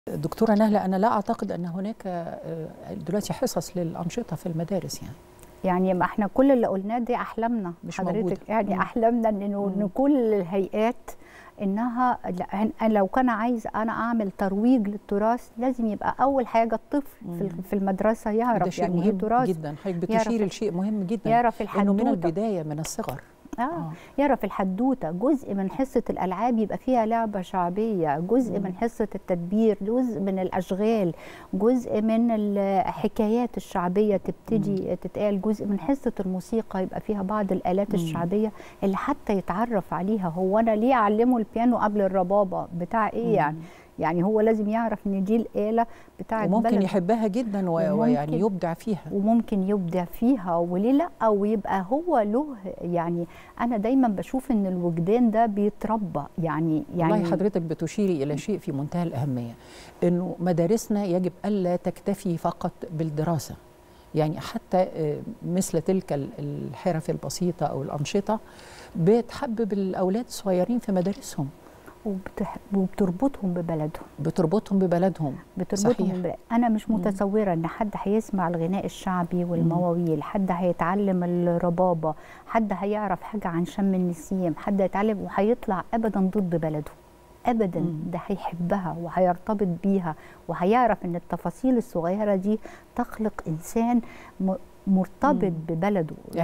دكتورة نهلة أنا لا أعتقد أن هناك دلوقتي حصص للأنشطة في المدارس يعني يعني ما احنا كل اللي قلناه دي احلامنا مش حضرتك موجودة. يعني مم. احلامنا ان ان كل الهيئات انها لا، أنا لو كان عايز انا اعمل ترويج للتراث لازم يبقى اول حاجه الطفل في ال- في المدرسه ده يعرف شيء يعني ايه مهم تراث جدا حضرتك يعرف بتشير ال- لشيء مهم جدا يعرف إنه من الحدوته البداية من الصغر آه. آه. يعرف الحدوته جزء من حصه الالعاب يبقى فيها لعبه شعبيه جزء مم. من حصه التدبير جزء من الاشغال جزء من الحكايات الشعبيه تبتدي تتقال جزء من حصه الموسيقى يبقى فيها بعض الالات مم. الشعبيه اللي حتى يتعرف عليها هو انا ليه اعلمه البيانو قبل الربابه بتاع ايه مم. يعني يعني هو لازم يعرف ان دي الاله بتاعت وممكن بلده. يحبها جدا و- وممكن- ويعني يبدع فيها وممكن يبدع فيها وليه لا ويبقى هو له يعني انا دايما بشوف ان الوجدان ده بيتربى يعني يعني والله حضرتك بتشيري إلى شيء في منتهى الأهمية إنه مدارسنا يجب ألا تكتفي فقط بالدراسة يعني حتى آه، مثل تلك ال- الحرف البسيطة أو الأنشطة بتحبب الأولاد الصغيرين في مدارسهم وبتح... وبتربطهم ببلدهم بتربطهم ببلدهم بتربطهم صحيح. ببلد. انا مش مم. متصوره ان حد هيسمع الغناء الشعبي والمواويل حد هيتعلم الربابه حد هيعرف حاجه عن شم النسيم حد هيتعلم وهيطلع ابدا ضد بلده ابدا مم. ده هيحبها وهيرتبط بيها وهيعرف ان التفاصيل الصغيره دي تخلق انسان م- مرتبط مم. ببلده